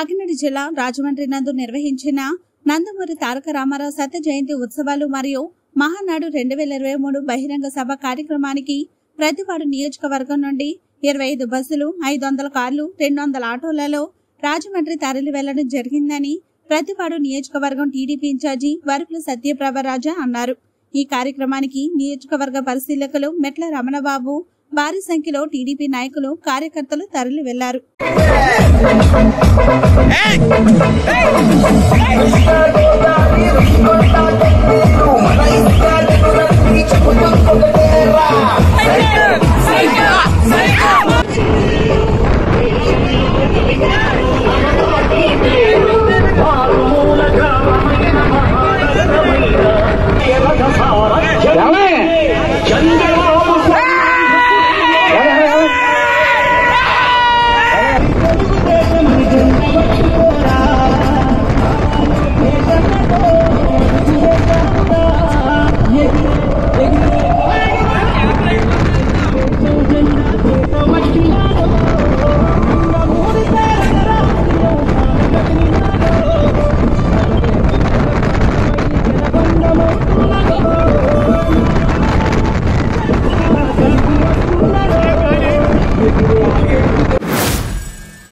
కాకినాడ జిల్లా రాజమండ్రి నందు నిర్వహించిన నందమూరి తారక రామారావు శత జయంతి ఉత్సవాలు మరియు మహానాడు రెండు వేల ఇరవై మూడు బహిరంగ సభ కార్యక్రమానికి ప్రతిపాడు నియోజకవర్గం నుండి ఇరవై ఐదు బస్సులు ఐదు వందల కార్లు రెండు వందల ఆటోలలో రాజమండ్రి తరలి వెళ్లడం జరిగిందని ప్రతిపాడు నియోజకవర్గం టీడీపీ ఇన్ఛార్జి వరపుల సత్యప్రభ రాజా అన్నారు ఈ కార్యక్రమానికి నియోజకవర్గ పరిశీలకులు మెట్ల రమణబాబు భారీ సంఖ్యలో టీడీపీ నాయకులు కార్యకర్తలు తరలి వెళ్లారు Say